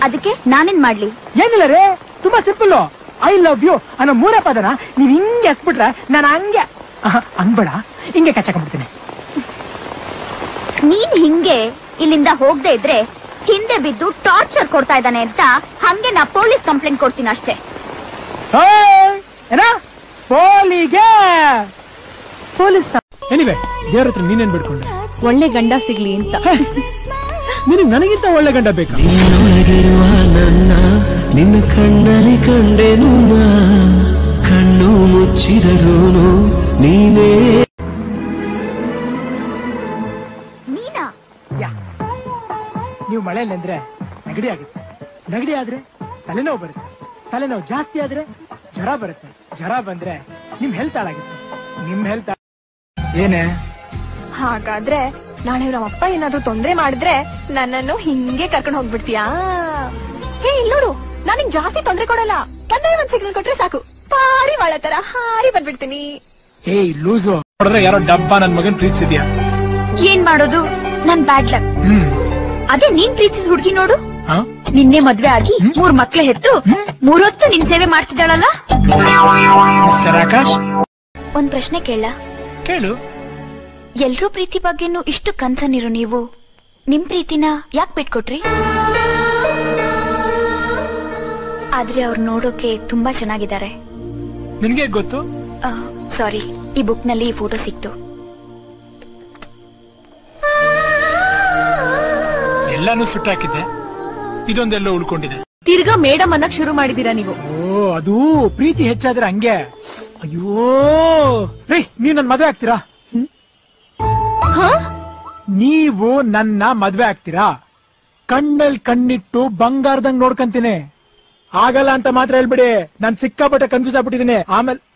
ಅದಕ್ಕೆ ನಾನೇನ್ ಮಾಡ್ಲಿ ಏನಿಲ್ಲ ರೇ ತುಂಬಾ ಸಿಂಪಲ್ ಐ ಲವ್ ಯು ಅನ್ನೋ ಮೂರೇ ಪದನ ನೀವ್ ಹಿಂಗೆ ಎತ್ಬಿಟ್ರೆ ನಾನು ಹಂಗೆ ಆಹಾ, ಹಂಗ್ಬೇಡ ಹಿಂಗೆ ಕಚ್ಚಾಕೊಂಡ್ಬಿಡ್ತೀನಿ ನೀನ್ ಹಿಂಗೆ ಇಲ್ಲಿಂದ ಹೋಗದೆ ಇದ್ರೆ ಹಿಂದೆ ಬಿದ್ದು ಟಾರ್ಚರ್ ಕೊಡ್ತಾ ಇದ್ದಾನೆ ಅಂತ ಹಂಗೆ ನಾ ಪೊಲೀಸ್ ಕಂಪ್ಲೇಂಟ್ ಕೊಡ್ತೀನಿ ಅಷ್ಟೇ ಓಯ್! ಏನ ಪೋಲಿಗೆ ಪೊಲೀಸ್ ಎನಿವೆ ದೇವ್ರ ಹತ್ರ ನೀನೇನ್ ಬಿಡ್ಕೊಂಡೆ ಒಳ್ಳೆ ಗಂಡ ಸಿಗ್ಲಿ ಅಂತ ನಿನಗೆ ನನಗಿಂತ ಒಳ್ಳೆ ಗಂಡ ಬೇಕಾ ನಿನ್ನೊಳಗಿರುವ ನನ್ನ ನಿನ್ನ ಕಣ್ಣಲ್ಲಿ ಕಂಡೆನು ನಾ. ಕಣ್ಣು ಮುಚ್ಚಿದರೂನು ನೀನೇ ನೀನಾ ಯಾ ನೀವು ಮಳೆಯಲ್ಲಿ ಅಂದ್ರೆ ನೆಗಡಿ ಆಗುತ್ತೆ ನೆಗಡಿ ಆದ್ರೆ ತಲೆನೋವು ಬರುತ್ತೆ ತಲೆನೋವು ಜಾಸ್ತಿ ಆದ್ರೆ ಜ್ವರ ಬರುತ್ತೆ ಜ್ವರ ಬಂದ್ರೆ ನಿಮ್ ಹೆಲ್ತ್ ಹಾಳಾಗುತ್ತೆ ನಿಮ್ ಹೆಲ್ತ್ ಏನೇ ಹಾಗಾದ್ರೆ ನಾಳೆ ನಮ್ಮ ಅಪ್ಪ ಏನಾದ್ರೂ ತೊಂದ್ರೆ ಮಾಡಿದ್ರೆ ನನ್ನನ್ನು ಹಿಂಗೆ ಕರ್ಕೊಂಡು ಹೋಗ್ಬಿಡ್ತೀಯಾ ಹೇ ಇಲ್ಲಿ ನೋಡು ನಾನಿಗ್ ಜಾಸ್ತಿ ತೊಂದ್ರೆ ಕೊಡಲ್ಲ ಒಂದೇ ಒಂದ್ ಸಿಗ್ನಲ್ ಕೊಟ್ರೆ ಸಾಕು ಪಾರಿ ಬಾಳ ತರ ಹಾರಿ ಬಂದ್ಬಿಡ್ತೀನಿ ಏಯ್ ಲೂಸು ನೋಡಿದ್ರೆ ಯಾರೋ ಡಬ್ಬ ನನ್ ಮಗನ್ ಪ್ರೀತಿಸಿದ್ಯಾ ಏನ್ ಮಾಡೋದು ನನ್ ಬ್ಯಾಡ್ ಲಕ್ ಹ್ಮ್ ಅದೇ ನೀನ್ ಪ್ರೀತಿಸಿದ ಹುಡುಗಿ ನೋಡು ಹಾ? ನಿನ್ನೆ ಮದ್ವೆ ಆಗಿ ಮೂರ್ ಮಕ್ಳು ಹೆತ್ತು ಮೂರೊತ್ತು ನಿನ್ ಸೇವೆ ಮಾಡ್ತಿದ್ದಾಳಲ್ಲ ಮಿಸ್ಟರ್ ಆಕಾಶ್ ಒಂದ್ ಪ್ರಶ್ನೆ ಕೇಳ ಕೇಳು ಎಲ್ರೂ ಪ್ರೀತಿ ಬಗ್ಗೆನೂ ಇಷ್ಟು ಕನ್ಸರ್ನ್ ಇರೋ ನೀವು ನಿಮ್ ಪ್ರೀತಿನ ಯಾಕ್ ಬಿಟ್ಕೊಟ್ರಿ ಆದ್ರೆ ಅವ್ರು ನೋಡೋಕೆ ತುಂಬಾ ಚೆನ್ನಾಗಿದ್ದಾರೆ ನಿನ್ಗೆ ಗೊತ್ತು ಸಾರಿ ಈ ಬುಕ್ ನಲ್ಲಿ ಈ ಫೋಟೋ ಸಿಕ್ತು ಎಲ್ಲಾನು ಸುಟ್ಟಾಕಿದ್ದೆ ಇದೊಂದೆಲ್ಲೋ ಉಳ್ಕೊಂಡಿದೆ ತಿರ್ಗಾ ಮೇಡಮ್ ಅನ್ನಕ್ ಶುರು ಮಾಡಿದೀರಾ ನೀವು ಓ ಅದು ಪ್ರೀತಿ ಹೆಚ್ಚಾದ್ರೆ ಹಂಗೆ ಅಯ್ಯೋ ರೇ ನೀವ್ ನನ್ ಮದ್ವೆ ಆಗ್ತೀರಾ ನೀವು ನನ್ನ ಮದ್ವೆ ಆಗ್ತೀರಾ ಕಣ್ಣಲ್ ಕಣ್ಣಿಟ್ಟು ಬಂಗಾರದಂಗ್ ನೋಡ್ಕಂತೀನಿ ಆಗಲ್ಲ ಅಂತ ಮಾತ್ರ ಹೇಳ್ಬಿಡಿ ನಾನ್ ಸಿಕ್ಕಾಪಟ್ಟೆ ಕನ್ಫ್ಯೂಸ್ ಆಗ್ಬಿಟ್ಟಿದೀನಿ ಆಮೇಲೆ